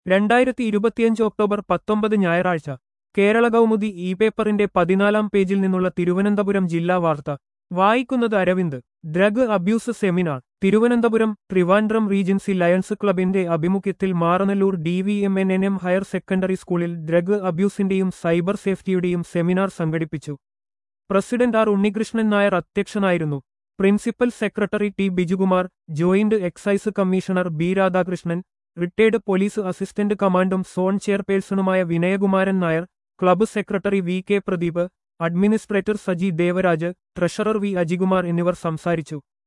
രണ്ടായിരത്തി ഇരുപത്തിയഞ്ച് ഒക്ടോബർ പത്തൊമ്പത് ഞായറാഴ്ച കേരള കൗമുദി ഇ പേപ്പറിന്റെ പതിനാലാം പേജിൽ നിന്നുള്ള തിരുവനന്തപുരം ജില്ലാ വാർത്ത വായിക്കുന്നത് Aravind drug abuse seminar Thiruvananthapuram Trivandrum regency lions ക്ലബിന്റെ ആഭിമുഖ്യത്തിൽ Maranallur D V M N N M higher secondary സ്കൂളിൽ ഡ്രഗ് അബ്യൂസിന്റെയും സൈബർ സേഫ്റ്റിയുടെയും സെമിനാർ സംഘടിപ്പിച്ചു പ്രസിഡന്റ് ആർ ഉണ്ണികൃഷ്ണൻ നായർ അധ്യക്ഷനായിരുന്നു principal secretary T Bijukumar joint excise commissioner B Radhakrishnan retired police assistant കമാൻഡും സോൺ ചെയർപേഴ്സണുമായ Vinayakumaran Nair club secretary V K Pradeep administrator Saji Devaraj treasurer V Ajikumar എന്നിവർ സംസാരിച്ചു